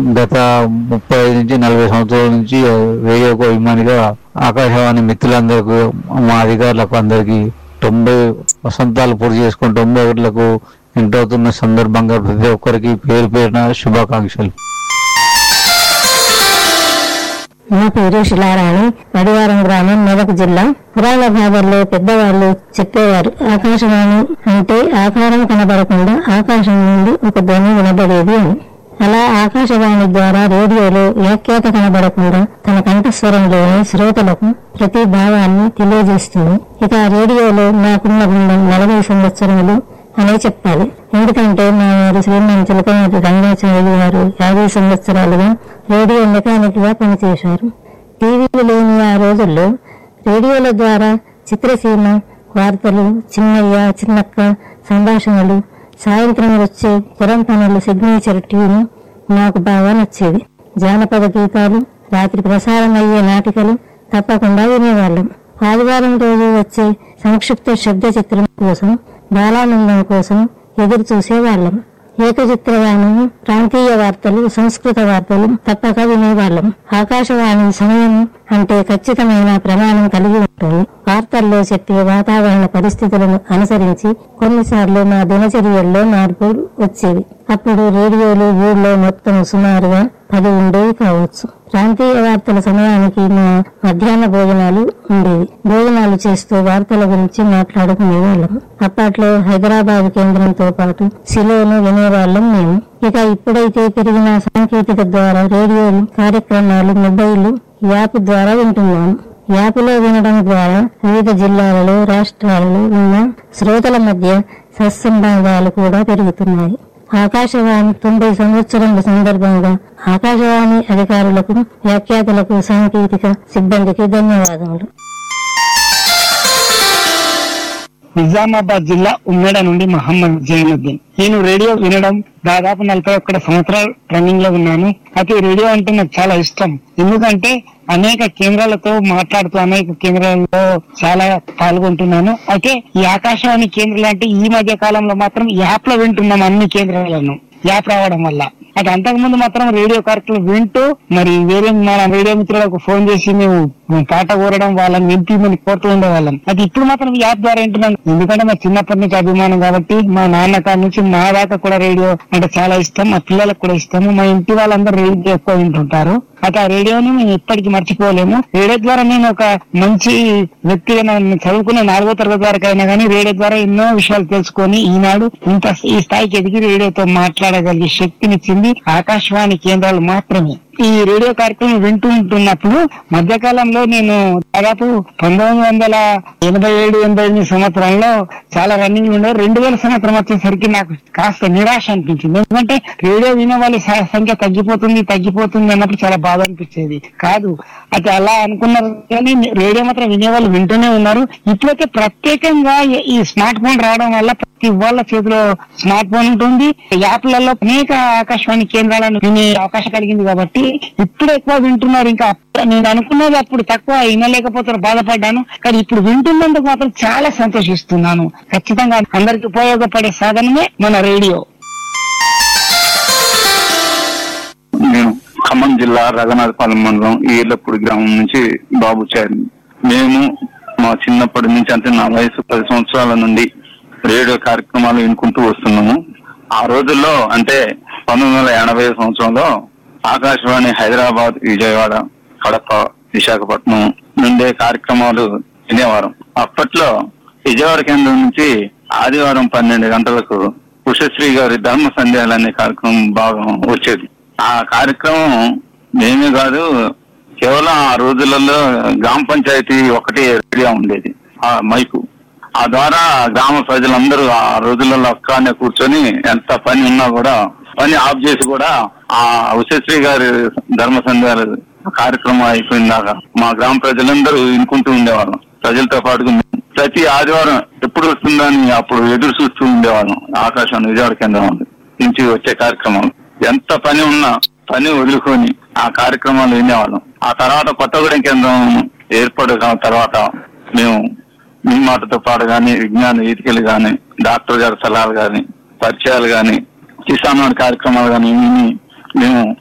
గత ముప్పై ఐదు నుంచి నలభై సంవత్సరాల నుంచి రేడియోకు అభిమానిగా ఆకాశవాణి మిత్రులందరికీ మా అధికారులకు అందరికీ తొంభై వసంతాలు పూర్తి చేసుకుని తొంభై ఒకటిలకు ఎంటర్ అవుతున్న సందర్భంగా ప్రతి ఒక్కరికి పేరు పేరున శుభాకాంక్షలు నా పేరు శిలారాణి పడివారం గ్రామం మెదక్ జిల్లా పురాణ భాగంలో పెద్దవాళ్ళు చెప్పేవారు ఆకాశవాణి అంటే ఆకారం కనబడకుండా ఆకాశం నుండి ఒక ధ్వని వినబడేది అని అలా ఆకాశవాణి ద్వారా రేడియోలో వ్యాఖ్యాత కనబడకుండా తన కంఠస్వరంలోని శ్రోతలకు ప్రతి భావాన్ని తెలియజేస్తుంది ఇక రేడియోలో నాకున్న బృందం నలభై సంవత్సరములు అనే చెప్పాలి ఎందుకంటే మా వారు శ్రీమాన్ చిలకనాటి రంగాచార్యులు గారు యాభై సంవత్సరాలుగా రేడియో మెకానిక్ గా పనిచేశారు టీవీలు లేని ఆ రోజుల్లో రేడియోల ద్వారా చిత్రసీమ వార్తలు చిన్నయ్య చిన్నక్క సంభాషణలు సాయంత్రం వచ్చే పురం పనులు సిగ్నేచర్ ట్యూన్ నాకు బాగా నచ్చేది జానపద గీతాలు రాత్రి ప్రసారం అయ్యే నాటికలు తప్పకుండా వినేవాళ్ళం ఆదివారం రోజు వచ్చే సంక్షిప్త శబ్ద చిత్రం కోసం బాలానందం కోసం ఎదురు చూసేవాళ్ళం ఏకచిత్రగానం ప్రాంతీయ వార్తలు సంస్కృత వార్తలు తప్పక వినేవాళ్ళం ఆకాశవాణి సమయం అంటే ఖచ్చితమైన ప్రమాణం కలిగి ఉంటుంది వార్తల్లో చెప్పే వాతావరణ పరిస్థితులను అనుసరించి కొన్నిసార్లు మా దినచర్యల్లో మార్పులు వచ్చేవి అప్పుడు రేడియోలు ఊళ్ళో మొత్తం సుమారుగా పది ఉండేవి కావచ్చు ప్రాంతీయ వార్తల సమయానికి మా మధ్యాహ్న భోజనాలు ఉండేవి భోజనాలు చేస్తూ వార్తల గురించి మాట్లాడుకునేవాళ్ళం అప్పట్లో హైదరాబాద్ కేంద్రంతో పాటు సిలోను వినేవాళ్ళం మేము ఇక ఇప్పుడైతే పెరిగిన సాంకేతిక ద్వారా రేడియోలు కార్యక్రమాలు మొబైల్ యాప్ ద్వారా వింటున్నాము యాప్లో వినడం ద్వారా వివిధ జిల్లాలలో రాష్ట్రాలలో ఉన్న శ్రోతల మధ్య సత్సంబంధాలు కూడా పెరుగుతున్నాయి ఆకాశవాణి తొంభై సంవత్సరముల సందర్భంగా ఆకాశవాణి అధికారులకు వ్యాఖ్యాతలకు సాంకేతిక సిబ్బందికి ధన్యవాదములు నిజామాబాద్ జిల్లా ఉమ్మేడ నుండి మహమ్మద్ జైనుద్దీన్ నేను రేడియో వినడం దాదాపు నలభై ఒక్కడ సంవత్సరాలు రన్నింగ్ లో ఉన్నాను అయితే రేడియో అంటే నాకు చాలా ఇష్టం ఎందుకంటే అనేక కేంద్రాలతో మాట్లాడుతూ అనేక కేంద్రాలలో చాలా పాల్గొంటున్నాను అయితే ఈ ఆకాశవాణి కేంద్రాలు అంటే ఈ మధ్య కాలంలో మాత్రం యాప్ లో వింటున్నాం అన్ని కేంద్రాలను యాప్ రావడం వల్ల అది అంతకుముందు మాత్రం రేడియో కార్యక్రమం వింటూ మరి వేరే మన రేడియో మిత్రులకు ఫోన్ చేసి మేము పాట కోరడం వాళ్ళని వినిపించమని కోరుతూ ఉండేవాళ్ళం అది ఇప్పుడు మాత్రం ఈ యాప్ ద్వారా వింటున్నాం ఎందుకంటే మా చిన్నప్పటి నుంచి అభిమానం కాబట్టి మా నాన్న కాడి నుంచి మా దాకా కూడా రేడియో అంటే చాలా ఇష్టం మా పిల్లలకు కూడా ఇష్టము మా ఇంటి వాళ్ళందరూ రేడియో ఎక్కువ వింటుంటారు అయితే ఆ రేడియోని మేము ఎప్పటికీ మర్చిపోలేము రేడియో ద్వారా నేను ఒక మంచి వ్యక్తిగా నేను చదువుకున్న నాలుగో తరగతి వరకు అయినా కానీ రేడియో ద్వారా ఎన్నో విషయాలు తెలుసుకొని ఈనాడు ఇంత ఈ స్థాయికి ఎదిగి రేడియోతో మాట్లాడగలిగే శక్తినిచ్చింది ఆకాశవాణి కేంద్రాలు మాత్రమే ఈ రేడియో కార్యక్రమం వింటూ ఉంటున్నప్పుడు మధ్యకాలంలో నేను దాదాపు పంతొమ్మిది వందల ఎనభై ఏడు ఎనభై ఎనిమిది సంవత్సరంలో చాలా రన్నింగ్ ఉండే రెండు వేల సంవత్సరం వచ్చేసరికి నాకు కాస్త నిరాశ అనిపించింది ఎందుకంటే రేడియో వినే వాళ్ళ స- సంఖ్య తగ్గిపోతుంది తగ్గిపోతుంది అన్నప్పుడు చాలా బాధ అనిపించేది కాదు అయితే అలా అనుకున్నారు కానీ రేడియో మాత్రం వినేవాళ్ళు వింటూనే ఉన్నారు ఇప్పుడైతే ప్రత్యేకంగా ఈ- ఈ స్మార్ట్ ఫోన్ రావడం వల్ల ప్రతి వాళ్ళ చేతిలో స్మార్ట్ ఫోన్ ఉంటుంది యాప్లలో అనేక ఆకాశవాణి కేంద్రాలను వినే అవకాశం కలిగింది కాబట్టి ఇప్పుడు ఎక్కువ వింటున్నారు ఇంకా అప్పుడు నేను అనుకున్నది అప్పుడు తక్కువ వినలేకపోతున్నారు బాధపడ్డాను కానీ ఇప్పుడు వింటున్నందుకు మాత్రం చాలా సంతోషిస్తున్నాను ఖచ్చితంగా అందరికి ఉపయోగపడే సాధనమే మన రేడియో నేను ఖమ్మం జిల్లా రఘునాథపాలెం మండలం ఈర్లపూడి గ్రామం నుంచి బాబు చారిని మేము మా చిన్నప్పటి నుంచి అంటే నా వయసు పది సంవత్సరాల నుండి రేడియో కార్యక్రమాలు వినుకుంటూ వస్తున్నాము ఆ రోజుల్లో అంటే పంతొమ్మిది వందల ఎనభై సంవత్సరంలో ఆకాశవాణి హైదరాబాద్ విజయవాడ కడప విశాఖపట్నం నుండే కార్యక్రమాలు వినేవారం అప్పట్లో విజయవాడ కేంద్రం నుంచి ఆదివారం పన్నెండు గంటలకు ఉషశ్రీ గారి ధర్మ సంధ్యాలు అనే కార్యక్రమం బాగా వచ్చేది ఆ కార్యక్రమం మేమే కాదు కేవలం ఆ రోజులలో గ్రామ పంచాయతీ ఒకటి రేడియో ఉండేది ఆ మైకు ఆ ద్వారా గ్రామ ప్రజలందరూ ఆ రోజులలో అక్కడనే కూర్చొని ఎంత పని ఉన్నా కూడా పని ఆఫ్ చేసి కూడా ఆ ఉషశ్రీ గారి ధర్మ సంధ్యాలు కార్యక్రమం అయిపోయిందాక మా గ్రామ ప్రజలందరూ వినుకుంటూ ఉండేవాళ్ళం ప్రజలతో పాటుగా మేము ప్రతి ఆదివారం ఎప్పుడు వస్తుందని అప్పుడు ఎదురు చూస్తూ ఉండేవాళ్ళం ఆకాశవాణి విజయవాడ కేంద్రం నుంచి వచ్చే కార్యక్రమం ఎంత పని ఉన్నా పని వదులుకొని ఆ కార్యక్రమాలు వినేవాళ్ళం ఆ తర్వాత కొత్తగూడెం కేంద్రం ఏర్పడిన తర్వాత మేము మీ మాటతో పాటు గాని విజ్ఞాన వీతికలు గాని డాక్టర్ గారి సలహాలు గాని పరిచయాలు గాని కిసాన్ వాడి కార్యక్రమాలు గాని ఇవన్నీ మేము